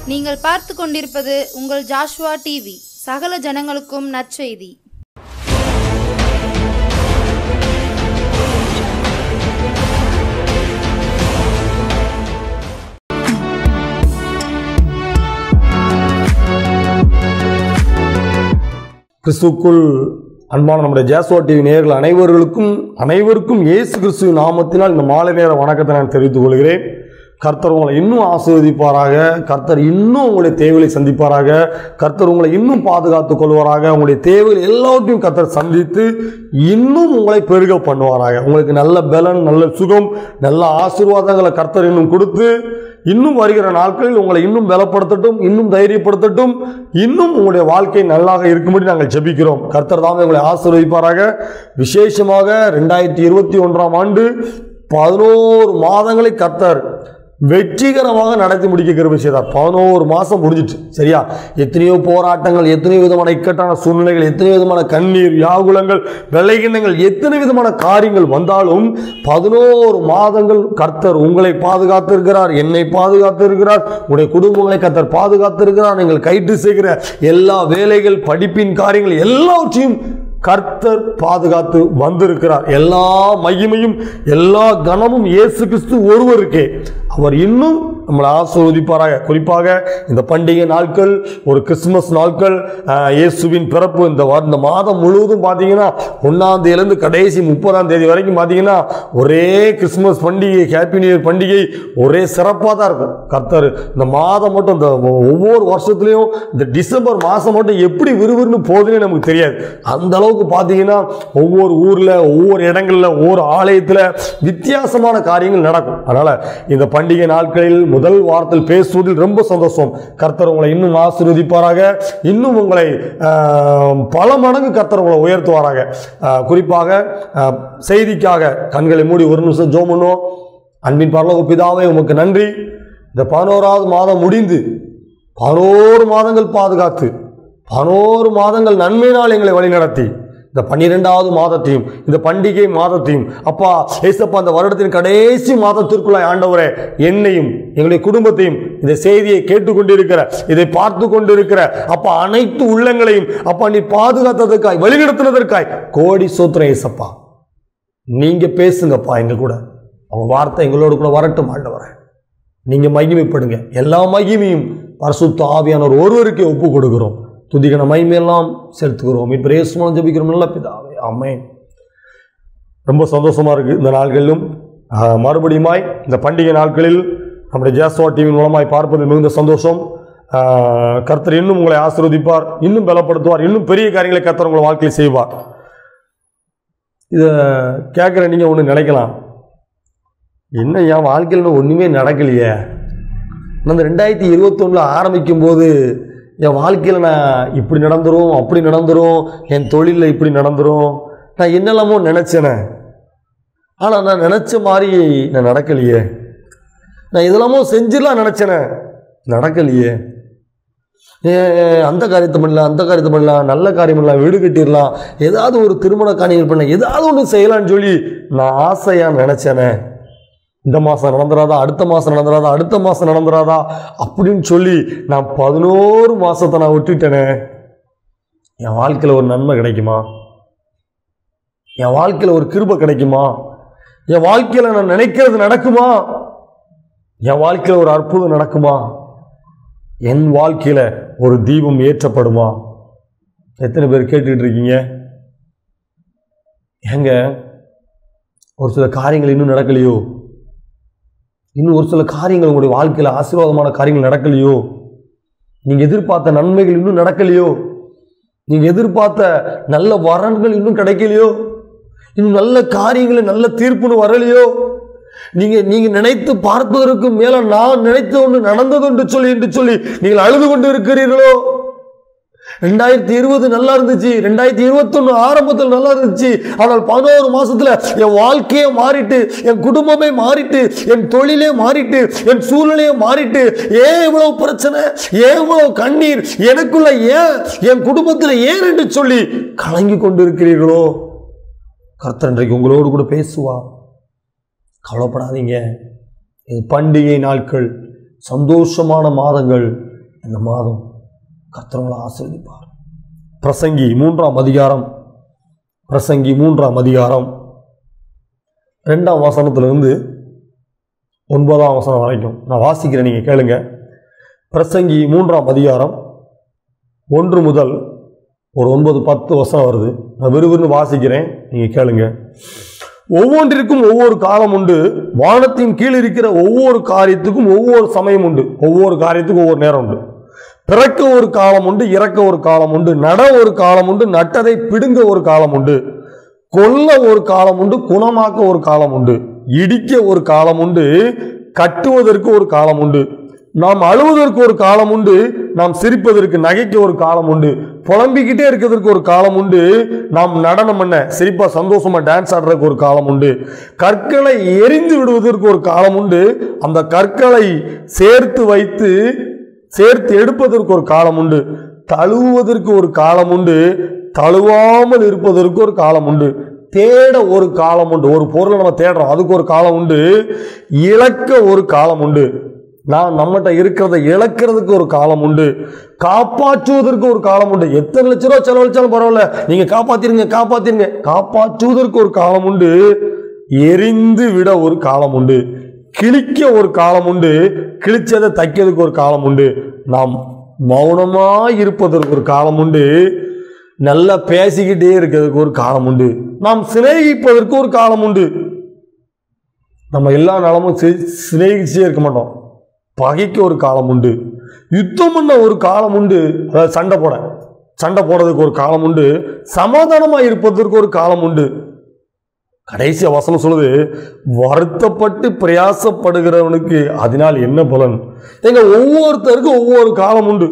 நீங்கள் பார்த்து கொண்டிருப்பது உங்கள் ஜாஷ்வா டிவி சகல ஜனங்களுக்கும் நற்செய்தி கிறிஸ்துக்குள் அன்பான நம்முடைய ஜாஸ்வா டிவி நேயர்கள் அனைவர்களுக்கும் அனைவருக்கும் இயேசு கிறிஸ்துவின் நாமத்தினால் இந்த மாலை நேர வணக்கத்தை நான் தெரிவித்துக் கொள்கிறேன் கர்த்தர் உங்களை இன்னும் ஆசீர்வதிப்பாராக கர்த்தர் இன்னும் உங்களுடைய தேவைகளை சந்திப்பாராக கர்த்தர் உங்களை இன்னும் பாதுகாத்துக் கொள்வாராக உங்களுடைய தேவைகள் எல்லாவற்றையும் கர்த்தர் சந்தித்து இன்னும் உங்களை பெருக பண்ணுவாராக உங்களுக்கு நல்ல பலன் நல்ல சுகம் நல்ல ஆசீர்வாதங்களை கர்த்தர் இன்னும் கொடுத்து இன்னும் வருகிற நாட்களில் உங்களை இன்னும் பலப்படுத்தட்டும் இன்னும் தைரியப்படுத்தட்டும் இன்னும் உங்களுடைய வாழ்க்கை நல்லாக இருக்கும்படி நாங்கள் ஜெபிக்கிறோம் கர்த்தர் தாமே உங்களை ஆசீர்வதிப்பாராக விசேஷமாக ரெண்டாயிரத்தி இருபத்தி ஒன்றாம் ஆண்டு பதினோரு மாதங்களை கர்த்தர் வெற்றிகரமாக நடத்தி முடிக்க கிருபை செய்தார் பதினோரு மாதம் முடிஞ்சிட்டு சரியா எத்தனையோ போராட்டங்கள் எத்தனையோ விதமான இக்கட்டான சூழ்நிலைகள் எத்தனையோ விதமான கண்ணீர் யாகுலங்கள் வெள்ளைகிண்ணங்கள் எத்தனை விதமான காரியங்கள் வந்தாலும் பதினோரு மாதங்கள் கர்த்தர் உங்களை பாதுகாத்திருக்கிறார் என்னை பாதுகாத்திருக்கிறார் உங்களுடைய குடும்பங்களை கர்த்தர் பாதுகாத்திருக்கிறார் நீங்கள் கைட்டு செய்கிற எல்லா வேலைகள் படிப்பின் காரியங்கள் எல்லாவற்றையும் கர்த்தர் பாதுகாத்து வந்திருக்கிறார் எல்லா மகிமையும் எல்லா கனமும் இயேசு கிறிஸ்து ஒருவருக்கே அவர் இன்னும் நம்மளை ஆசீர்வதிப்பாராக குறிப்பாக இந்த பண்டிகை நாட்கள் ஒரு கிறிஸ்துமஸ் நாட்கள் ஆஹ், இயேசுவின் பிறப்பு இந்த வா- இந்த மாதம் முழுவதும் பார்த்தீங்கன்னா ஒன்றாம் தேதியிலேருந்து கடைசி முப்பதாம் தேதி வரைக்கும் பார்த்தீங்கன்னா ஒரே கிறிஸ்துமஸ் பண்டிகை ஹாப்பி நியூ இயர் பண்டிகை ஒரே சிறப்பாக தான் இருக்கும் கர்த்தர் இந்த மாதம் மட்டும் இந்த ஒ- ஒவ்வொரு வருஷத்துலையும் இந்த டிசம்பர் மாதம் மட்டும் எப்படி விறுவிறுன்னு போகுதுன்னு நமக்கு தெரியாது அந்த அளவுக்கு பார்த்தீங்கன்னா ஒவ்வொரு ஊரில் ஒவ்வொரு இடங்களில் ஒவ்வொரு ஆலயத்தில் வித்தியாசமான காரியங்கள் நடக்கும் அதனால் இந்த பண்டிகை நாட்களில் முதல் வாரத்தில் பேசுவதில் ரொம்ப சந்தோஷம் கர்த்தர் உங்களை இன்னும் ஆசீர்வதிப்பாராக இன்னும் உங்களை ஆஹ், பல மடங்கு கர்த்தர் உங்களை உயர்த்துவாராக ஆஹ், குறிப்பாக ஆஹ், செய்திக்காக கண்களை மூடி ஒரு நிமிஷம் ஜோம் பண்ணுவோம் அன்பின் பரலோக பிதாவே உமக்கு நன்றி இந்த பதினோராவது மாதம் முடிந்து பதினோரு மாதங்கள் பாதுகாத்து பதினோரு மாதங்கள் நன்மையினால் எங்களை வழிநடத்தி இந்த பன்னிரெண்டாவது மாதத்தையும் இந்த பண்டிகை மாதத்தையும் அப்பா ஏசப்பா அந்த வருடத்தின் கடைசி மாதத்திற்குள்ளாய் ஆண்டவரே என்னையும் எங்களுடைய குடும்பத்தையும் இந்த செய்தியை கேட்டுக்கொண்டிருக்கிற இதை பார்த்து கொண்டிருக்கிற அப்பா அனைத்து உள்ளங்களையும் அப்பா நீ பாதுகாத்ததற்காய் வழிநடத்தினதற்காய் கோடி சோத்திரம் ஏசப்பா நீங்க பேசுங்கப்பா எங்க கூட அவங்க வார்த்தை எங்களோடு கூட வரட்டும் ஆண்டவரே நீங்க மகிமைப்படுங்க எல்லா மகிமையும் பரிசுத்த ஆவியானவர் ஒருவருக்கே ஒப்பு கொடுக்கிறோம் துதிகன மகிமையெல்லாம் செலுத்துகிறோம் இப்போ ரேசுமான் ஜபிக்கிறோம் நல்ல பிதாவே ஆமென் ரொம்ப சந்தோஷமா இருக்கு இந்த நாட்களிலும் ஆஹ், மறுபடியுமாய் இந்த பண்டிகை நாட்களில் நம்முடைய ஜேஸ்வா டிவியின் மூலமாய் பார்ப்பது மிகுந்த சந்தோஷம் ஆஹ், கர்த்தர் இன்னும் உங்களை ஆசீர்வதிப்பார் இன்னும் பலப்படுத்துவார் இன்னும் பெரிய காரியங்களை கர்த்தர் உங்கள் வாழ்க்கையில் செய்வார் இதை கேட்குற நீங்கள் ஒன்று நினைக்கலாம் என்ன என் வாழ்க்கையில் இன்னும் ஒன்றுமே நடக்கலையே நான் இந்த ரெண்டாயிரத்தி இருபத்தொன்னில் ஆரம்பிக்கும் போது என் வாழ்க்கையில் நான் இப்படி நடந்துரும் அப்படி நடந்துரும் என் தொழிலில் இப்படி நடந்துரும் நான் என்னெல்லாமோ நினச்சேனே ஆனால் நான் நினச்ச மாதிரி நான் நடக்கலையே நான் இதெல்லாமோ செஞ்சிடலாம் நினச்சேனே நடக்கலையே ஏ, அந்த காரியத்தை பண்ணலாம் அந்த காரியத்தை பண்ணலாம் நல்ல காரியம் பண்ணலாம் வீடு கட்டிடலாம் ஏதாவது ஒரு திருமண காரியங்கள் பண்ணலாம் ஏதாவது ஒன்று செய்யலாம்னு சொல்லி நான் ஆசையாக நினச்சேனே இந்த மாதம் நடந்துராதா அடுத்த மாதம் நடந்துராதா அடுத்த மாதம் நடந்துராதா அப்படின்னு சொல்லி நான் பதினோரு மாதத்தை நான் விட்டுட்டேனே என் வாழ்க்கையில் ஒரு நன்மை கிடைக்குமா என் வாழ்க்கையில் ஒரு கிருபை கிடைக்குமா என் வாழ்க்கையில் நான் நினைக்கிறது நடக்குமா என் வாழ்க்கையில் ஒரு அற்புதம் நடக்குமா என் வாழ்க்கையில் ஒரு தீபம் ஏற்றப்படுமா எத்தனை பேர் கேட்டுக்கிட்டு இருக்கீங்க ஏங்க ஒரு சில காரியங்கள் இன்னும் நடக்கலையோ இன்னும் ஒரு சில காரியங்கள் உங்களுடைய வாழ்க்கையில் ஆசீர்வாதமான காரியங்கள் நடக்கலையோ நீங்கள் எதிர்பார்த்த நன்மைகள் இன்னும் நடக்கலையோ நீங்கள் எதிர்பார்த்த நல்ல வரன்கள் இன்னும் கிடைக்கலையோ இன்னும் நல்ல காரியங்கள் நல்ல தீர்ப்புன்னு வரலையோ நீங்க நீங்க நினைத்து பார்ப்பதற்கு மேல நான் நினைத்த ஒன்று நடந்தது என்று சொல்லி என்று சொல்லி நீங்கள் அழுது கொண்டு இருக்கிறீர்களோ ரெண்டாயிரத்தி இருபது நல்லா இருந்துச்சு ரெண்டாயிரத்தி இருபத்தொன்னு ஆரம்பத்தில் நல்லா இருந்துச்சு ஆனால் பதினோரு மாசத்துல என் வாழ்க்கையே மாறிட்டு என் குடும்பமே மாறிட்டு என் தொழிலே மாறிட்டு என் சூழ்நிலையே மாறிட்டு ஏன் இவ்வளவு பிரச்சனை ஏன் இவ்வளவு கண்ணீர் எனக்குள்ள ஏன் என் குடும்பத்தில் ஏன் என்று சொல்லி கலங்கி கொண்டு இருக்கிறீர்களோ கர்த்தர் இன்றைக்கு உங்களோடு கூட பேசுவா கவலைப்படாதீங்க இது பண்டிகை நாட்கள் சந்தோஷமான மாதங்கள் இந்த மாதம் கர்த்தரவங்களை ஆசீர்வதிப்பார் பிரசங்கி மூன்றாம் அதிகாரம் பிரசங்கி மூன்றாம் அதிகாரம் ரெண்டாம் வசனத்திலிருந்து ஒன்பதாம் வசனம் வரைக்கும் நான் வாசிக்கிறேன் நீங்கள் கேளுங்க பிரசங்கி மூன்றாம் அதிகாரம் ஒன்று முதல் ஒரு ஒன்பது பத்து வசனம் வருது நான் விறுவிறுன்னு வாசிக்கிறேன் நீங்கள் கேளுங்க ஒவ்வொன்றிற்கும் ஒவ்வொரு காலம் உண்டு வானத்தின் கீழ் இருக்கிற ஒவ்வொரு காரியத்துக்கும் ஒவ்வொரு சமயம் உண்டு ஒவ்வொரு காரியத்துக்கும் ஒவ்வொரு நேரம் உண்டு பிறக்க ஒரு காலம் உண்டு இறக்க ஒரு காலம் உண்டு நட ஒரு காலம் உண்டு நட்டதை பிடுங்க ஒரு காலம் உண்டு கொல்ல ஒரு காலம் உண்டு குணமாக்க ஒரு காலம் உண்டு இடிக்க ஒரு காலம் உண்டு கட்டுவதற்கு ஒரு காலம் உண்டு நாம் அழுவதற்கு ஒரு காலம் உண்டு நாம் சிரிப்பதற்கு நகைக்க ஒரு காலம் உண்டு புலம்பிக்கிட்டே இருக்கிறதுக்கு ஒரு காலம் உண்டு நாம் நடனம் பண்ண சிரிப்பா சந்தோஷமா டான்ஸ் ஆடுறதுக்கு ஒரு காலம் உண்டு கற்களை எரிந்து விடுவதற்கு ஒரு காலம் உண்டு அந்த கற்களை சேர்த்து வைத்து சேர்த்து எடுப்பதற்கு ஒரு காலம் உண்டு தழுவுவதற்கு ஒரு காலம் உண்டு தழுவாமல் இருப்பதற்கு ஒரு காலம் உண்டு தேட ஒரு காலம் உண்டு ஒரு பொருளை நம்ம தேடுறோம் அதுக்கு ஒரு காலம் உண்டு இழக்க ஒரு காலம் உண்டு நான் நம்மகிட்ட இருக்கிறத இழக்கிறதுக்கு ஒரு காலம் உண்டு காப்பாற்றுவதற்கு ஒரு காலம் உண்டு எத்தனை லட்ச ரூபா செலவழிச்சாலும் பரவாயில்ல நீங்க காப்பாத்திருங்க காப்பாத்திருங்க காப்பாற்றுவதற்கு ஒரு காலம் உண்டு எரிந்து விட ஒரு காலம் உண்டு கிழிக்க ஒரு காலம் உண்டு கிழிச்சதை தைக்கிறதுக்கு ஒரு காலம் உண்டு நாம் மௌனமா இருப்பதற்கு ஒரு காலம் உண்டு நல்லா பேசிக்கிட்டே இருக்கிறதுக்கு ஒரு காலம் உண்டு நாம் சிநேகிப்பதற்கு ஒரு காலம் உண்டு நம்ம எல்லா நாளமும் சி- சிநேகிச்சே இருக்க மாட்டோம் பகைக்கு ஒரு காலம் உண்டு யுத்தம் பண்ண ஒரு காலம் உண்டு அதாவது சண்டை போட சண்டை போடுறதுக்கு ஒரு காலம் உண்டு சமாதானமா இருப்பதற்கு ஒரு காலம் உண்டு கடைசி வசனம் சொல்லுது வருத்தப்பட்டு பிரயாசப்படுகிறவனுக்கு அதனால் என்ன பலன் எங்க ஒவ்வொருத்தருக்கும் ஒவ்வொரு காலம் உண்டு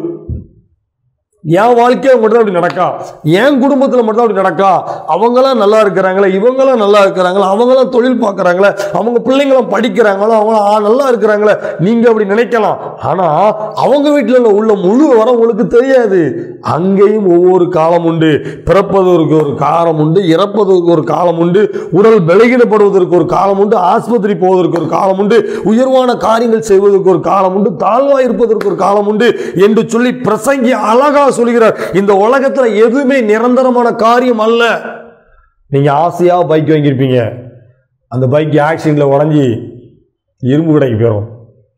என் வாழ்க்கையில மட்டும் அப்படி நடக்கா என் குடும்பத்துல மட்டும் அப்படி நடக்கா அவங்களாம் நல்லா இருக்கிறாங்களே இவங்களாம் நல்லா இருக்கிறாங்களா அவங்களாம் தொழில் பார்க்கறாங்களே அவங்க பிள்ளைங்களும் படிக்கிறாங்களோ அவங்க நல்லா இருக்கிறாங்களே நீங்க அப்படி நினைக்கலாம் ஆனா அவங்க வீட்டுல உள்ள உள்ள முழு வர உங்களுக்கு தெரியாது அங்கேயும் ஒவ்வொரு காலம் உண்டு பிறப்பதற்கு ஒரு காலம் உண்டு இறப்பதற்கு ஒரு காலம் உண்டு உடல் பலகீனப்படுவதற்கு ஒரு காலம் உண்டு ஆஸ்பத்திரி போவதற்கு ஒரு காலம் உண்டு உயர்வான காரியங்கள் செய்வதற்கு ஒரு காலம் உண்டு தாழ்வா இருப்பதற்கு ஒரு காலம் உண்டு என்று சொல்லி பிரசங்கி அழகா சொல்கிறார் இந்த உலகத்துல எதுவுமே நிரந்தரமான காரியம் அல்ல நீங்க ஆசையா பைக் வாங்கியிருப்பீங்க அந்த பைக் ஆக்சிடென்ட்ல உடஞ்சி இரும்பு கடைக்கு போயிடும்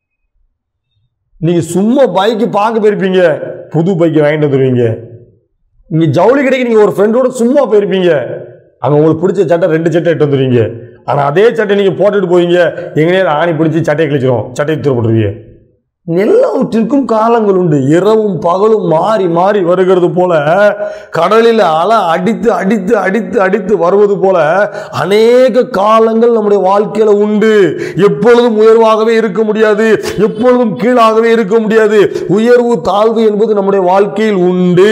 நீங்க சும்மா பைக்கு பார்க்க போயிருப்பீங்க புது பைக்கை வாங்கிட்டு வந்துருவீங்க நீங்க ஜவுளி கடைக்கு நீங்க ஒரு ஃப்ரெண்டோட சும்மா போயிருப்பீங்க அங்க உங்களுக்கு பிடிச்ச சட்டை ரெண்டு சட்டை எடுத்து வந்துருவீங்க ஆனா அதே சட்டை நீங்க போட்டுட்டு போவீங்க எங்கனே ஆணி பிடிச்சி சட்டையை கிழிச்சிரும் சட்டையை தூரப்பட்டுருவீங்க எல்லாவற்றிற்கும் காலங்கள் உண்டு இரவும் பகலும் மாறி மாறி வருகிறது போல கடலில் அலை அடித்து அடித்து அடித்து அடித்து வருவது போல அநேக காலங்கள் நம்முடைய வாழ்க்கையில உண்டு எப்பொழுதும் உயர்வாகவே இருக்க முடியாது எப்பொழுதும் கீழாகவே இருக்க முடியாது உயர்வு தாழ்வு என்பது நம்முடைய வாழ்க்கையில் உண்டு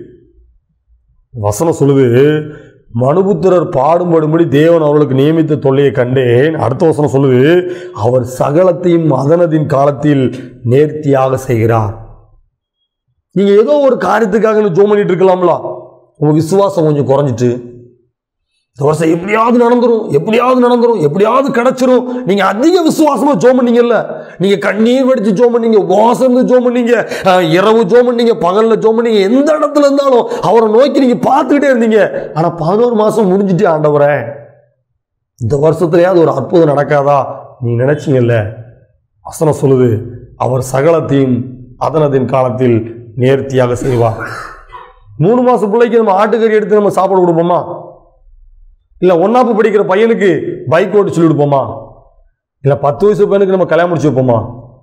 வசனம் சொல்லுது மனுபுத்திரர் பாடுபடும்படி தேவன் அவர்களுக்கு நியமித்த தொல்லையை கண்டேன் அடுத்த வசனம் சொல்லுது அவர் சகலத்தையும் அதனதின் காலத்தில் நேர்த்தியாக செய்கிறார் நீங்க ஏதோ ஒரு காரியத்துக்காக ஜோம் பண்ணிட்டு இருக்கலாம்ல உங்க விசுவாசம் கொஞ்சம் குறைஞ்சிட்டு இந்த வருஷம் எப்படியாவது நடந்துரும் எப்படியாவது நடந்துரும் எப்படியாவது கிடைச்சிரும் நீங்க அதிக விசுவாசமா ஜோம் பண்ணீங்கல்ல நீங்க கண்ணீர் வடிச்சு ஜோம் பண்ணீங்க உபவாசம் இருந்து ஜோம் பண்ணீங்க அஹ், இரவு ஜோம் பண்ணீங்க பகல்ல ஜோம் பண்ணீங்க எந்த இடத்துல இருந்தாலும் அவரை நோக்கி நீங்க பார்த்துக்கிட்டே இருந்தீங்க ஆனா பதினோரு மாசம் முடிஞ்சிட்டு ஆண்டவரே இந்த வருஷத்துலயாவது ஒரு அற்புதம் நடக்காதா நீ நினைச்சீங்கல்ல வசனம் சொல்லுது அவர் சகலத்தையும் அதனதின் காலத்தில் நேர்த்தியாக செய்வார் மூணு மாசம் பிள்ளைக்கு நம்ம ஆட்டுக்கறி எடுத்து நம்ம சாப்பாடு கொடுப்போமா இல்ல ஒன்னாப்பு படிக்கிற பையனுக்கு பைக் ஓட்டு சொல்லி கொடுப்போமா இல்ல பத்து வயசு பையனுக்கு நம்ம கல்யாணம் முடிச்சு வைப்போமா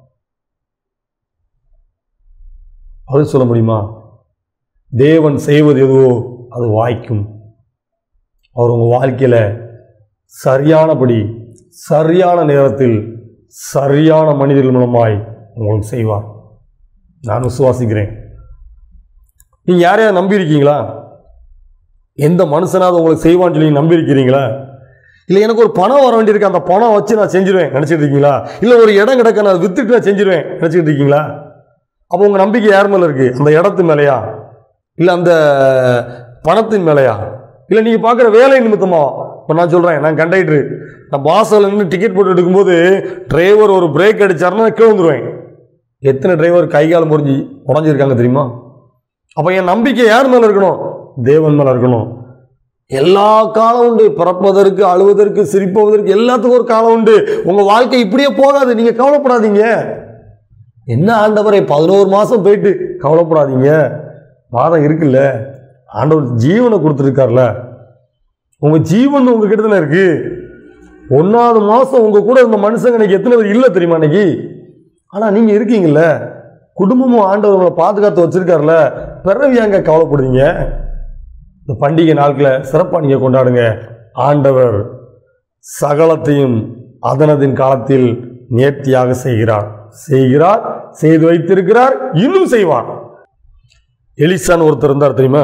அது சொல்ல முடியுமா தேவன் செய்வது எதுவோ அது வாய்க்கும் அவர் உங்க வாழ்க்கையில சரியானபடி சரியான நேரத்தில் சரியான மனிதர்கள் மூலமாய் உங்களுக்கு செய்வார் நான் விசுவாசிக்கிறேன் நீங்க யாரையாவது நம்பி இருக்கீங்களா எந்த மனுஷனாவது உங்களுக்கு செய்வான்னு சொல்லி நம்பி இருக்கிறீங்களா இல்லை எனக்கு ஒரு பணம் வர வேண்டியிருக்கு அந்த பணம் வச்சு நான் செஞ்சிருவேன் நினச்சிட்டு இருக்கீங்களா இல்லை ஒரு இடம் கிடக்க நான் வித்துட்டு நான் செஞ்சிருவேன் நினச்சிட்டு இருக்கீங்களா அப்போ உங்கள் நம்பிக்கை யார் மேலே இருக்குது அந்த இடத்து மேலேயா இல்லை அந்த பணத்தின் மேலேயா இல்லை நீங்கள் பார்க்குற வேலை நிமித்தமா இப்போ நான் சொல்கிறேன் நான் கண்டக்டரு நான் வாசல்ல நின்று டிக்கெட் போட்டு எடுக்கும்போது டிரைவர் ஒரு பிரேக் அடிச்சாருன்னா நான் கீழே வந்துடுவேன் எத்தனை டிரைவர் கை கால் முறிஞ்சி உடஞ்சிருக்காங்க தெரியுமா அப்போ என் நம்பிக்கை யார் மேலே இருக்கணும் தேவன் மேலே இருக்கணும் எல்லா காலம் உண்டு பிறப்பதற்கு அழுவதற்கு சிரிப்பதற்கு எல்லாத்துக்கும் ஒரு காலம் உண்டு உங்கள் வாழ்க்கை இப்படியே போகாது நீங்கள் கவலைப்படாதீங்க என்ன ஆண்டவரே பதினோரு மாதம் போயிட்டு கவலைப்படாதீங்க மாதம் இருக்குல்ல ஆண்டவர் ஜீவனை கொடுத்துருக்கார்ல உங்கள் ஜீவன் உங்கள் கிட்ட தானே இருக்கு ஒன்றாவது மாதம் உங்கள் கூட இருந்த மனுஷங்க இன்னைக்கு எத்தனை பேர் இல்லை தெரியுமா இன்னைக்கு ஆனால் நீங்கள் இருக்கீங்கல்ல குடும்பமும் ஆண்டவர் உங்களை பாதுகாத்து வச்சிருக்காருல பிறவி ஏங்க கவலைப்படுறீங்க இந்த பண்டிகை நாட்களை சிறப்பாக நீங்கள் கொண்டாடுங்க ஆண்டவர் சகலத்தையும் அதனதின் காலத்தில் நேர்த்தியாக செய்கிறார் செய்கிறார் செய்து வைத்திருக்கிறார் இன்னும் செய்வார் எலிசான்னு ஒருத்தர் இருந்தார் தெரியுமா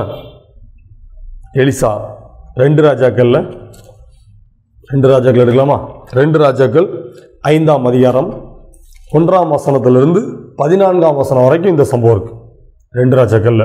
எலிசா ரெண்டு ராஜாக்கள்ல ரெண்டு ராஜாக்கள் எடுக்கலாமா ரெண்டு ராஜாக்கள் ஐந்தாம் அதிகாரம் ஒன்றாம் வசனத்திலிருந்து பதினான்காம் வசனம் வரைக்கும் இந்த சம்பவம் இருக்கு ரெண்டு ராஜாக்கள்ல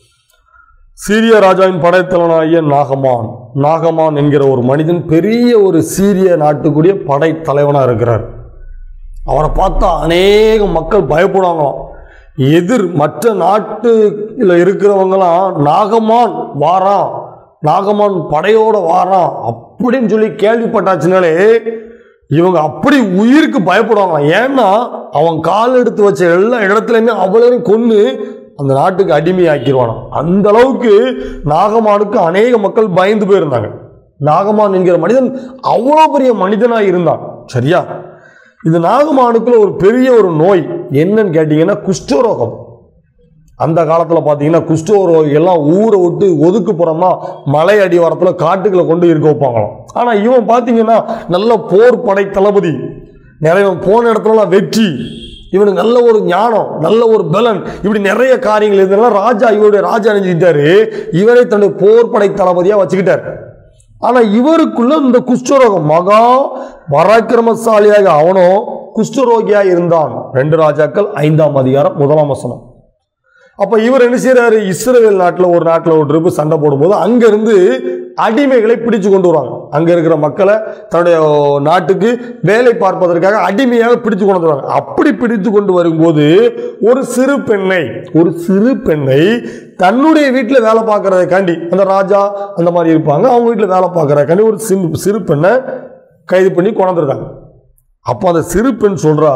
சீரிய ராஜாவின் படைத்தலைவனாகிய நாகமான் நாகமான் என்கிற ஒரு மனிதன் பெரிய ஒரு சீரிய நாட்டுக்குரிய படைத்தலைவனாக இருக்கிறார் அவரை பார்த்தா அநேக மக்கள் பயப்படுவாங்களாம் எதிர் மற்ற நாட்டுல இருக்கிறவங்களாம் நாகமான் வாரான் நாகமான் படையோட வாரான் அப்படின்னு சொல்லி கேள்விப்பட்டாச்சுனாலே இவங்க அப்படி உயிருக்கு பயப்படுவாங்களாம் ஏன்னா அவன் கால் எடுத்து வச்ச எல்லா இடத்துலையுமே அவ்வளவு கொன்று அந்த நாட்டுக்கு அடிமையாக்கிடுவானாம் அந்த அளவுக்கு நாகமானுக்கு அநேக மக்கள் பயந்து போயிருந்தாங்க நாகமான் என்கிற மனிதன் அவ்வளோ பெரிய மனிதனாக இருந்தான் சரியா இந்த நாகமானுக்குள்ள ஒரு பெரிய ஒரு நோய் என்னன்னு கேட்டிங்கன்னா குஷ்டரோகம் அந்த காலத்தில் பார்த்தீங்கன்னா குஷ்டரோகி எல்லாம் ஊரை விட்டு ஒதுக்கு புறமா மலை அடிவாரத்தில் காட்டுக்குள்ள கொண்டு இருக்க வைப்பாங்களாம் ஆனால் இவன் பார்த்தீங்கன்னா நல்ல போர் படை தளபதி நிறைய போன இடத்துலலாம் வெற்றி இவனுக்கு நல்ல ஒரு ஞானம் நல்ல ஒரு பலன் இப்படி நிறைய காரியங்கள் இதெல்லாம் ராஜா இவருடைய ராஜா அணிஞ்சுக்கிட்டாரு இவரை தன்னுடைய போர் படை தளபதியாக வச்சுக்கிட்டார் ஆனா இவருக்குள்ள இந்த குஷ்டரோகம் மகா பராக்கிரமசாலியாக அவனும் குஷ்டரோகியா இருந்தான் ரெண்டு ராஜாக்கள் ஐந்தாம் அதிகாரம் முதலாம் வசனம் அப்ப இவர் என்ன செய்யறாரு இஸ்ரேல் நாட்டில் ஒரு நாட்டில் ஒரு ட்ரிப்பு சண்டை போடும்போது அங்கிருந்து அடிமைகளை பிடிச்சு கொண்டு வருவாங்க அங்க இருக்கிற மக்களை தன்னுடைய நாட்டுக்கு வேலை பார்ப்பதற்காக அடிமையாக பிடிச்சு கொண்டு வருவாங்க அப்படி பிடித்து கொண்டு வரும்போது ஒரு சிறு பெண்ணை ஒரு சிறு பெண்ணை தன்னுடைய வீட்டில் வேலை பார்க்கறதுக்காண்டி அந்த ராஜா அந்த மாதிரி இருப்பாங்க அவங்க வீட்டில் வேலை பார்க்கறதுக்காண்டி ஒரு சிறு சிறு பெண்ணை கைது பண்ணி கொண்டாந்துருக்காங்க அப்போ அந்த சிறு பெண் சொல்றா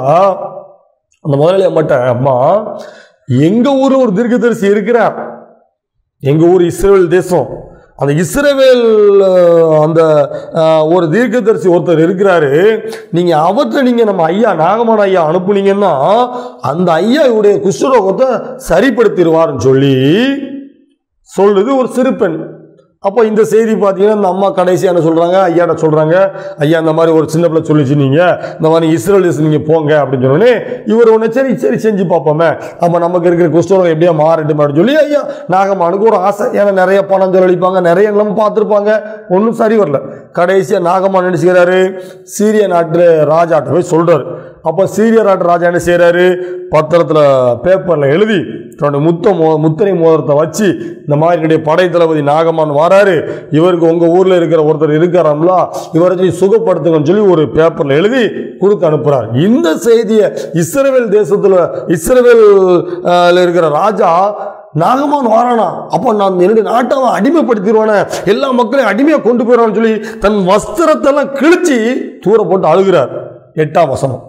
அந்த முதலாளி அம்மாட்ட அம்மா எங்க ஊர்ல ஒரு தீர்க்கதரிசி இருக்கிறார் எங்க ஊர் இஸ்ரேல் தேசம் அந்த இஸ்ரேல் அஹ், அந்த அஹ், ஒரு தீர்க்கதரிசி ஒருத்தர் இருக்கிறாரு நீங்க அவர்கிட்ட நீங்க நம்ம ஐயா நாகமான ஐயா அனுப்புனீங்கன்னா அந்த ஐயா இவருடைய குஷ்டரோகத்தை சரிப்படுத்திடுவார்னு சொல்லி சொல்லுது ஒரு சிறு பெண் அப்போ இந்த செய்தி பார்த்தீங்கன்னா இந்த அம்மா கடைசியாக என்ன சொல்கிறாங்க ஐயாட்ட சொல்கிறாங்க ஐயா இந்த மாதிரி ஒரு சின்ன பிள்ளை சொல்லிச்சு நீங்கள் இந்த மாதிரி இஸ்ரேல் தேசம் நீங்கள் போங்க அப்படின்னு சொன்னோடனே இவர் ஒன்று சரி சரி செஞ்சு பார்ப்போமே அப்போ நமக்கு இருக்கிற குஷ்டரோகம் எப்படியா மாறட்டும் அப்படின்னு சொல்லி ஐயா நாகமானுக்கு ஒரு ஆசை ஏன்னா நிறைய பணம் செலவழிப்பாங்க நிறைய நம்ம பார்த்துருப்பாங்க ஒன்றும் சரி வரல கடைசியாக நாகமான் என்ன செய்கிறாரு சீரிய நாட்டு ராஜாட்ட போய் சொல்கிறாரு அப்போ சீரிய நாட்டு ராஜா என்ன செய்கிறாரு பத்திரத்தில் பேப்பரில் எழுதி தன்னுடைய முத்த மோ முத்திரை மோதிரத்தை வச்சு இந்த மாதிரி என்னுடைய படை தளபதி நாகமான் வராரு இவருக்கு உங்கள் ஊரில் இருக்கிற ஒருத்தர் இருக்காராம்ல இவரை சொல்லி சுகப்படுத்துங்கன்னு சொல்லி ஒரு பேப்பரில் எழுதி கொடுத்து அனுப்புகிறார் இந்த செய்தியை இஸ்ரேல் தேசத்தில் இஸ்ரேல் இருக்கிற ராஜா நாகமான் வாரானா அப்போ நான் என்னுடைய நாட்டை அவன் அடிமைப்படுத்திடுவானே எல்லா மக்களையும் அடிமையாக கொண்டு போயிடுவான்னு சொல்லி தன் வஸ்திரத்தெல்லாம் கிழிச்சு தூர போட்டு அழுகிறார் எட்டாம் வசனம்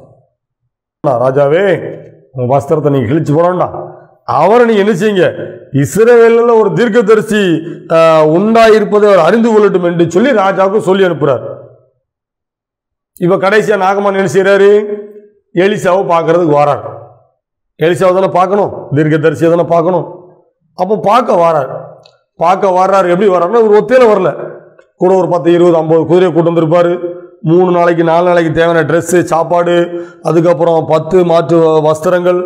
ராஜாவே உங்க வஸ்திரத்தை நீங்க கிழிச்சு போடண்டா அவரை நீங்க என்ன செய்யுங்க இஸ்ரவேலில் ஒரு தீர்க்கதரிசி ஆஹ், உண்டாயிருப்பதை அவர் அறிந்து கொள்ளட்டும் என்று சொல்லி ராஜாவுக்கு சொல்லி அனுப்புறார் இப்ப கடைசியா நாகமான் என்ன செய்யறாரு எலிசாவை பார்க்கறதுக்கு வாரார் எலிசாவை தானே பார்க்கணும் தீர்க்கதரிசியை தானே பார்க்கணும் அப்போ பார்க்க வாரார் பார்க்க வர்றாரு எப்படி வர்றாருன்னா ஒரு ஒத்தையில வரல கூட ஒரு பத்து இருபது ஐம்பது குதிரையை கூட்டு வந்திருப்பாரு மூணு நாளைக்கு நாலு நாளைக்கு தேவையான ட்ரெஸ்ஸு சாப்பாடு அதுக்கப்புறம் பத்து மாற்று வஸ்திரங்கள்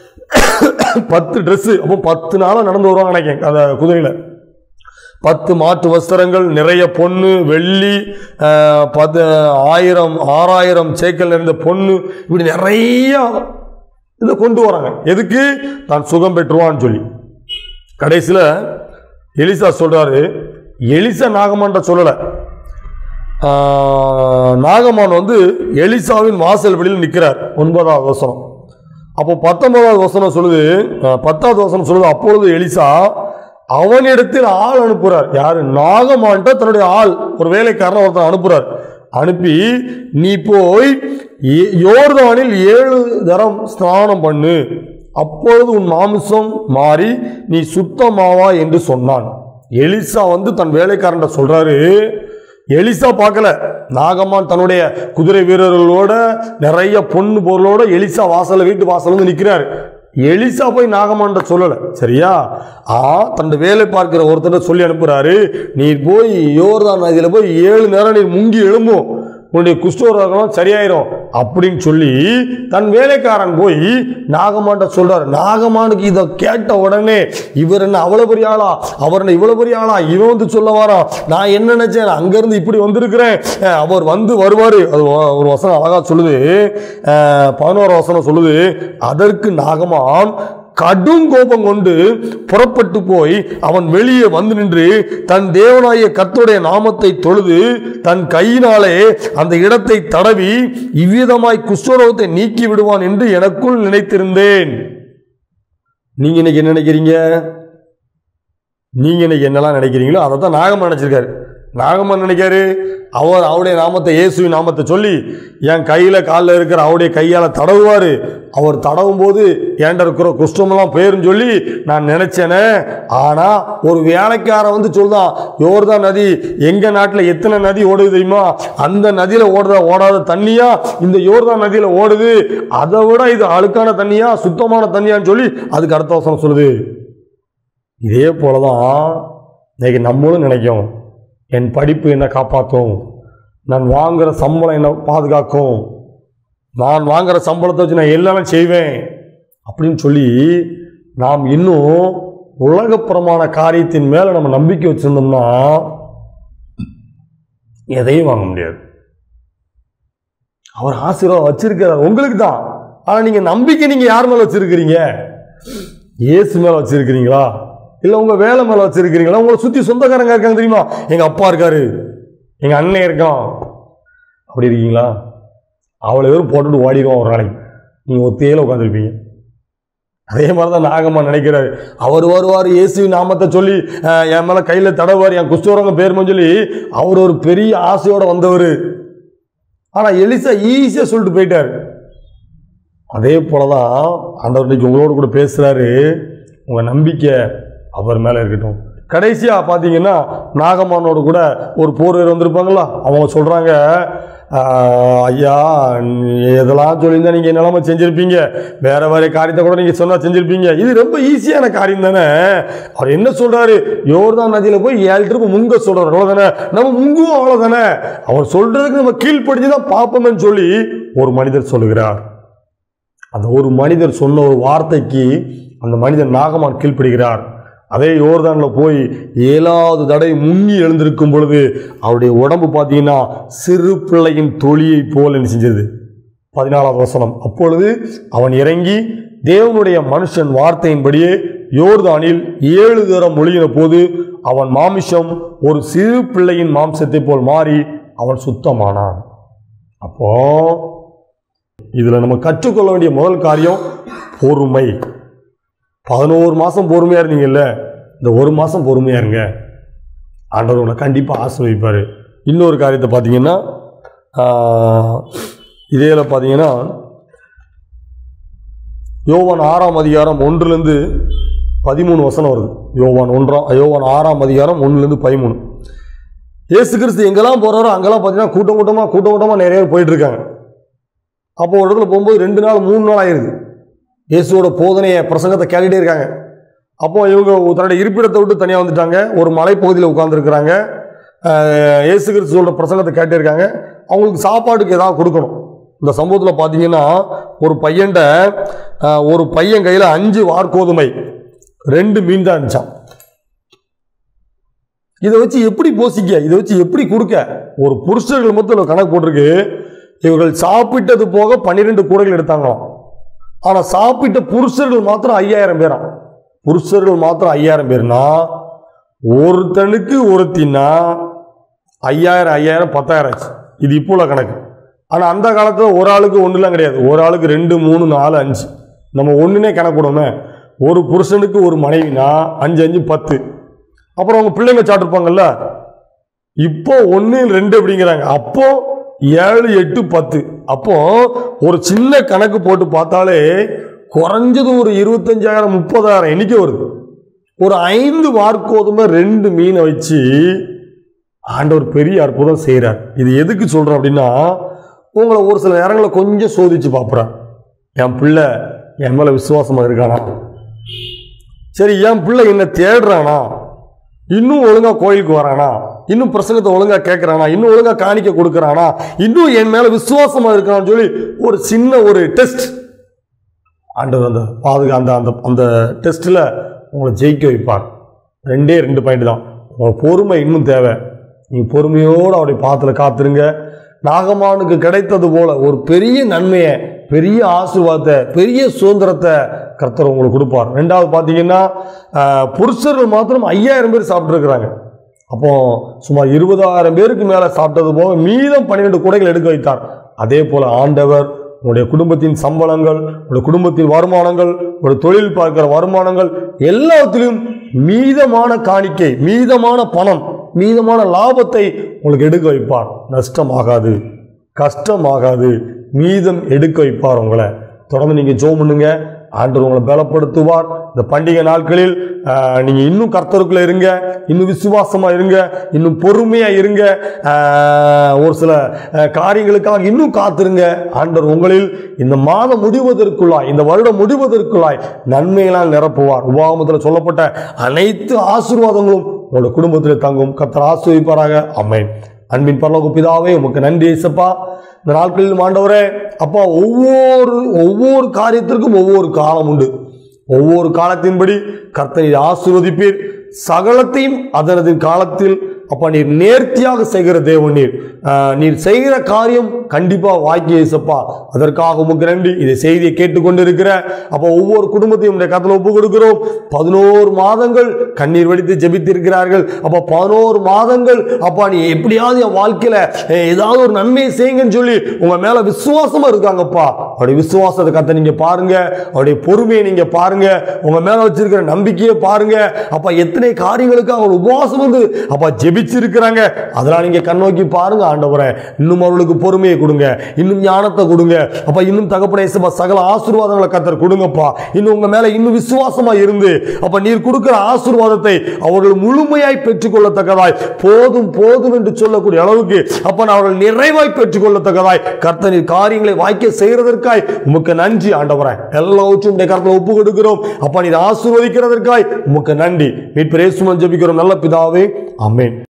பத்து ட்ரெஸ்ஸு அப்போ பத்து நாளாக நடந்து வருவாங்க நினைக்கிறேன் அந்த குதிரையில் பத்து மாற்று வஸ்திரங்கள் நிறைய பொண்ணு வெள்ளி ஆஹ், பத்து ஆயிரம் ஆறாயிரம் சேக்கல் நிறைந்த பொண்ணு இப்படி நிறைய இதை கொண்டு வராங்க எதுக்கு தான் சுகம் பெற்றுவான்னு சொல்லி கடைசியில் எலிசா சொல்றாரு எலிசா நாகமான்ட்ட சொல்லலை ஆஹ், நாகமான் வந்து எலிசாவின் வாசல் வெளியில் நிற்கிறார் ஒன்பதாவது வசனம் அப்போ பத்தொன்பதாவது வசனம் சொல்லுது அஹ், பத்தாவது வசனம் சொல்லுது அப்பொழுது எலிசா அவனிடத்தில் ஆள் அனுப்புறார் யாரு நாகமான்ட்ட தன்னுடைய ஆள் ஒரு வேலைக்காரன் ஒருத்தன் அனுப்புறார் அனுப்பி நீ போய் ஏ- யோர்தானில் ஏழு தரம் ஸ்நானம் பண்ணு அப்பொழுது உன் மாமிசம் மாறி நீ சுத்தமாவா என்று சொன்னான் எலிசா வந்து தன் வேலைக்காரன்ட்ட சொல்றாரு எலிசா பார்க்கல நாகம்மான் தன்னுடைய குதிரை வீரர்களோட நிறைய பொண்ணு பொருளோட எலிசா வாசல்ல வீட்டு வாசல்ல வந்து நிற்கிறார் எலிசா போய் நாகம்மான்ட்ட சொல்லலை சரியா ஆ தன் வேலை பார்க்கிற ஒருத்தர் சொல்லி அனுப்புறாரு நீர் போய் யோர்தான் நதியில் போய் ஏழு நேரம் நீர் முங்கி எழும்பும் உன்னுடைய குஷ்டரோகம் சரியாயிரும் அப்படின்னு சொல்லி தன் வேலைக்காரன் போய் நாகமான்ட்ட சொல்றாரு நாகமானுக்கு இதை கேட்ட உடனே இவர் என்ன அவ்வளவு பெரிய ஆளா அவர் என்ன இவ்வளவு பெரிய ஆளா இவன் வந்து சொல்ல வாரான் நான் என்ன நினைச்சேன் அங்கிருந்து இப்படி வந்திருக்கிறேன் அஹ் அவர் வந்து வருவாரு அது ஒ- ஒரு வசனம் அழகா சொல்லுது அஹ் பதினோரு வசனம் சொல்லுது அதற்கு நாகமான் கடும் கோபம் கொண்டு புறப்பட்டு போய் அவன் வெளியே வந்து நின்று தன் தேவனாய கர்த்தருடைய நாமத்தை தொழுது தன் கையினாலே அந்த இடத்தை தடவி இவ்விதமாய் குஷ்டரோகத்தை நீக்கி விடுவான் என்று எனக்குள் நினைத்திருந்தேன் நீங்க இன்னைக்கு என்ன நினைக்கிறீங்க நீங்க இன்னைக்கு என்னெல்லாம் நினைக்கிறீங்களோ அதை தான் நாகம்மன் நினைச்சிருக்காரு நாகம்மன் நினைக்காரு அவர் அவருடைய நாமத்தை இயேசுவின் நாமத்தை சொல்லி என் கையில் காலில் இருக்கிற அவருடைய கையால் தடவுவார் அவர் தடவும் போது ஏண்ட இருக்கிற குஷ்டமெல்லாம் போயிருன்னு சொல்லி நான் நினைச்சேனே ஆனால் ஒரு வேலைக்காரன் வந்து சொல்லுதான் யோர்தான் நதி எங்கள் நாட்டில் எத்தனை நதி ஓடுது தெரியுமா அந்த நதியில் ஓடுற ஓடாத தண்ணியா இந்த யோர்தான் நதியில் ஓடுது அதை விட இது அழுக்கான தண்ணியா சுத்தமான தண்ணியான்னு சொல்லி அதுக்கு அடுத்த வசனம் சொல்லுது இதே போல தான் இன்னைக்கு நம்மளும் நினைக்கும் என் படிப்பு என்னை காப்பாற்றும் நான் வாங்குற சம்பளம் என்னை பாதுகாக்கும் நான் வாங்குற சம்பளத்தை வச்சு நான் எல்லாமே செய்வேன் அப்படின்னு சொல்லி நாம் இன்னும் உலகப்புறமான காரியத்தின் மேலே நம்ம நம்பிக்கை வச்சுருந்தோம்னா எதையும் வாங்க முடியாது அவர் ஆசீர்வாதம் வச்சிருக்கிறார் உங்களுக்கு தான் ஆனால் நீங்கள் நம்பிக்கை நீங்கள் யார் மேலே வச்சிருக்கிறீங்க இயேசு மேலே வச்சிருக்கிறீங்களா இல்லை உங்கள் வேலை மேலே வச்சிருக்கிறீங்களா உங்களை சுற்றி சொந்தக்காரங்க இருக்காங்க தெரியுமா எங்கள் அப்பா இருக்காரு எங்கள் அண்ணன் இருக்கான் அப்படி இருக்கீங்களா அவ்வளோ பேரும் போட்டுட்டு ஓடிடுவோம் ஒரு நாளைக்கு நீங்கள் ஒத்தையில உட்காந்துருப்பீங்க அதே மாதிரி தான் நாகம்மா நினைக்கிறாரு அவர் வருவார் இயேசு நாமத்தை சொல்லி அஹ், என் மேலே கையில் தடவார் என் குஷ்டவரங்க பேருமன்னு சொல்லி அவர் ஒரு பெரிய ஆசையோட வந்தவர் ஆனால் எலிசா ஈஸியாக சொல்லிட்டு போயிட்டார் அதே போல தான் ஆண்டவர் இன்னைக்கு உங்களோட கூட பேசுகிறாரு உங்கள் நம்பிக்கை அவர் மேலே இருக்கட்டும் கடைசியாக பார்த்தீங்கன்னா நாகம்மானோட கூட ஒரு போர் வீரர் வந்திருப்பாங்களா அவங்க சொல்கிறாங்க ஐயா நீ எதெல்லாம் சொல்லியிருந்தா நீங்கள் நிலமை செஞ்சுருப்பீங்க வேற வேற காரியத்தை கூட நீங்கள் சொன்னால் செஞ்சுருப்பீங்க இது ரொம்ப ஈஸியான காரியம் தானே அவர் என்ன சொல்கிறாரு யோர்தான் நதியில் போய் ஏழு ட்ரிப்பு முங்க சொல்கிறார் அவ்வளோதானே நம்ம முங்குவோம் அவ்வளோதானே அவர் சொல்கிறதுக்கு நம்ம கீழ்ப்படிஞ்சு தான் பார்ப்போமேன்னு சொல்லி ஒரு மனிதர் சொல்லுகிறார் அந்த ஒரு மனிதர் சொன்ன ஒரு வார்த்தைக்கு அந்த மனிதன் நாகமான் கீழ்ப்படுகிறார் அதே யோர்தானில் போய் ஏழாவது தடவை முங்கி எழுந்திருக்கும் பொழுது அவருடைய உடம்பு பார்த்தீங்கன்னா சிறு பிள்ளையின் தொழியை போல் என்ன செஞ்சது பதினாலாவது வசனம் அப்பொழுது அவன் இறங்கி தேவனுடைய மனுஷன் வார்த்தையின்படியே யோர்தானில் ஏழு தரம் மொழிகிற போது அவன் மாமிசம் ஒரு சிறு பிள்ளையின் மாம்சத்தை போல் மாறி அவன் சுத்தமானான் அப்போ இதில் நம்ம கற்றுக்கொள்ள வேண்டிய முதல் காரியம் பொறுமை பதினோரு மாதம் பொறுமையாக இருந்தீங்கல்ல இந்த ஒரு மாதம் பொறுமையாக இருங்க ஆண்டவர் உங்களை கண்டிப்பாக ஆசிர்வதிப்பார் இன்னொரு காரியத்தை பார்த்தீங்கன்னா இதேல பார்த்தீங்கன்னா யோவான் ஆறாம் அதிகாரம் ஒன்றுலேருந்து பதிமூணு வசனம் வருது யோவான் ஒன்றாம் யோவான் ஆறாம் அதிகாரம் ஒன்றுலேருந்து பதிமூணு இயேசு கிறிஸ்து எங்கெல்லாம் போகிறாரோ அங்கெல்லாம் பார்த்தீங்கன்னா கூட்டம் கூட்டமாக கூட்டம் கூட்டமாக நிறைய பேர் போயிட்டு இருக்காங்க அப்போ ஒரு இடத்துல போகும்போது ரெண்டு நாள் மூணு நாள் ஆயிருது இயேசுவோட போதனையை பிரசங்கத்தை கேட்டுட்டே இருக்காங்க அப்போ இவங்க தன்னுடைய இருப்பிடத்தை விட்டு தனியாக வந்துட்டாங்க ஒரு மலைப்பகுதியில் உட்காந்துருக்குறாங்க இயேசு கிறிஸ்து சொல்கிற பிரசங்கத்தை கேட்டே இருக்காங்க அவங்களுக்கு சாப்பாட்டுக்கு ஏதாவது கொடுக்கணும் இந்த சம்பவத்தில் பார்த்தீங்கன்னா ஒரு பையன்ட்ட அஹ், ஒரு பையன் கையில் அஞ்சு வார்கோதுமை ரெண்டு மீன் தான் இருந்துச்சான் இதை வச்சு எப்படி போசிக்க இதை வச்சு எப்படி கொடுக்க ஒரு புருஷர்கள் மொத்தம் கணக்கு போட்டிருக்கு இவர்கள் சாப்பிட்டது போக பன்னிரெண்டு கூடைகள் எடுத்தாங்களாம் ஆனால் சாப்பிட்ட புருஷர்கள் மாத்திரம் ஐயாயிரம் பேராம் புருஷர்கள் மாத்திரம் ஐயாயிரம் பேர்னா ஒருத்தனுக்கு ஒருத்தின்னா ஐயாயிரம் ஐயாயிரம் பத்தாயிரம் ஆச்சு இது இப்போ உள்ள கணக்கு ஆனால் அந்த காலத்தில் ஒரு ஆளுக்கு ஒன்றுலாம் கிடையாது ஒரு ஆளுக்கு ரெண்டு மூணு நாலு அஞ்சு நம்ம ஒன்றுனே கணக்கிடுமே ஒரு புருஷனுக்கு ஒரு மனைவினா அஞ்சு அஞ்சு பத்து அப்புறம் அவங்க பிள்ளைங்க சாப்பிட்ருப்பாங்கல்ல இப்போ ஒன்று ரெண்டு அப்படிங்கிறாங்க அப்போ ஏழு எட்டு பத்து அப்போ ஒரு சின்ன கணக்கு போட்டு பார்த்தாலே குறைஞ்சது ஒரு இருபத்தஞ்சாயிரம் முப்பதாயிரம் எண்ணிக்கை வருது ஒரு ஐந்து வார்க்கோதுமை ரெண்டு மீனை வச்சு ஆண்டவர் பெரிய அற்புதம் செய்கிறார் இது எதுக்கு சொல்கிறோம் அப்படின்னா உங்களை ஒரு சில நேரங்களில் கொஞ்சம் சோதிச்சு பார்ப்புறார் என் பிள்ளை என் மேலே விசுவாசமாக இருக்கானா சரி என் பிள்ளை என்ன தேடுறானா இன்னும் ஒழுங்கா கோயிலுக்கு வரானா இன்னும் பிரசங்கத்தை ஒழுங்கா கேட்கறானா இன்னும் ஒழுங்கா காணிக்க கொடுக்கறானா இன்னும் என் மேல விசுவாசமா இருக்கான்னு சொல்லி ஒரு சின்ன ஒரு டெஸ்ட் ஆண்டவர் அந்த பாதுகா அந்த அந்த அந்த டெஸ்ட்டில் உங்களை ஜெயிக்க வைப்பார் ரெண்டே ரெண்டு பாயிண்ட் தான் உங்கள் பொறுமை இன்னும் தேவை நீங்கள் பொறுமையோடு அவருடைய பாத்தில் காத்துருங்க நாகமானுக்கு கிடைத்தது போல ஒரு பெரிய நன்மையை பெரிய ஆசீர்வாதத்தை பெரிய சுதந்திரத்தை கர்த்தர் உங்களுக்கு கொடுப்பார் ரெண்டாவது பார்த்தீங்கன்னா ஆஹ், புருஷர்கள் மாத்திரம் ஐயாயிரம் பேர் சாப்பிட்ருக்குறாங்க அப்போ சுமார் இருபதாயிரம் பேருக்கு மேலே சாப்பிட்டது போக மீதம் பன்னிரெண்டு குடைகள் எடுக்க வைத்தார் அதே போல ஆண்டவர் உங்களுடைய குடும்பத்தின் சம்பளங்கள் உங்களுடைய குடும்பத்தின் வருமானங்கள் உங்களுடைய தொழில் பார்க்கிற வருமானங்கள் எல்லாத்திலும் மீதமான காணிக்கை மீதமான பணம் மீதமான லாபத்தை உங்களுக்கு எடுக்க வைப்பார் நஷ்டமாகாது கஷ்டமாகாது மீதம் எடுக்க வைப்பார் உங்களை தொடர்ந்து நீங்கள் ஜோம் பண்ணுங்க ஆண்டவர் உங்களை பலப்படுத்துவார் இந்த பண்டிகை நாட்களில் ஆஹ், நீங்க இன்னும் கர்த்தருக்குள்ள இருங்க இன்னும் விசுவாசமா இருங்க இன்னும் பொறுமையா இருங்க ஆஹ், ஒரு சில ஆஹ், காரியங்களுக்காக இன்னும் காத்திருங்க ஆண்டவர் உங்களில் இந்த மாதம் முடிவதற்குள்ளாய் இந்த வருடம் முடிவதற்குள்ளாய் நன்மைகளால் நிரப்புவார் உபாகமத்தில் சொல்லப்பட்ட அனைத்து ஆசீர்வாதங்களும் உங்களுடைய குடும்பத்தில் தங்கும் கர்த்தர் ஆசீர்வதிப்பாராக அம்மேன் அன்பின் பரலோக பிதாவே உமக்கு நன்றி ஏசப்பா இந்த நாட்களில் ஆண்டவரே அப்பா ஒவ்வொரு ஒவ்வொரு காரியத்திற்கும் ஒவ்வொரு காலம் உண்டு ஒவ்வொரு காலத்தின்படி கர்த்தரை ஆசீர்வதிப்பீர் சகலத்தையும் அதனது காலத்தில் அப்பா நீர் நேர்த்தியாக செய்கிற தேவன் நீர் ஆஹ், நீர் செய்கிற காரியம் கண்டிப்பா வாக்கி ஏசப்பா அதற்காக உமக்கு நன்றி இதை செய்தியை கேட்டுக்கொண்டிருக்கிற அப்போ ஒவ்வொரு குடும்பத்தையும் உடைய கத்தில் ஒப்பு கொடுக்கிறோம் பதினோரு மாதங்கள் கண்ணீர் வடித்து ஜெபித்திருக்கிறார்கள் அப்போ பதினோரு மாதங்கள் அப்பா நீ எப்படியாவது என் வாழ்க்கையில அஹ், ஏதாவது ஒரு நன்மையை செய்யுங்கன்னு சொல்லி உங்க மேல விசுவாசமா இருக்காங்கப்பா அவருடைய விசுவாசத்தை கத்த நீங்க பாருங்க அவருடைய பொறுமையை நீங்க பாருங்க உங்க மேல வச்சிருக்கிற நம்பிக்கையை பாருங்க அப்பா எத்தனை காரியங்களுக்கு அவங்க உபவாசம் வந்து அப்பா ஜெபிச்சிருக்கிறாங்க அதெல்லாம் நீங்க கண்ணோக்கி பாருங்க ஆண்டவரே இன்னும் அவர்களுக்கு பொறுமையை கொடுங்க இன்னும் ஞானத்தை கொடுங்க அப்பா இன்னும் தகப்பனே இயேசுப்பா, சகல ஆசீர்வாதங்களை கத்தர் கொடுங்கப்பா இன்னும் உங்க மேல இன்னும் விசுவாசமா இருந்து அப்ப நீர் கொடுக்கிற ஆசீர்வாதத்தை அவர்கள் முழுமையாய் பெற்றுக்கொள்ளத்தக்கதாய் போதும் போதும் என்று சொல்லக்கூடிய அளவுக்கு அப்ப அவர்கள் நிறைவாய் பெற்றுக்கொள்ளத்தக்கதாய் கர்த்தர் நீர் காரியங்களை வாய்க்க செய்கிறதற்காய் உமக்கு நன்றி ஆண்டவரே எல்லாவற்றும் உடைய கருத்தில் ஒப்பு கொடுக்கிறோம் அப்பா நீர் ஆசீர்வதிக்கிறதற்காய் உமக்கு நன்றி மீட்பரேசுமன் ஜெபிக்கிறோம் நல்ல பிதாவே ஆமென்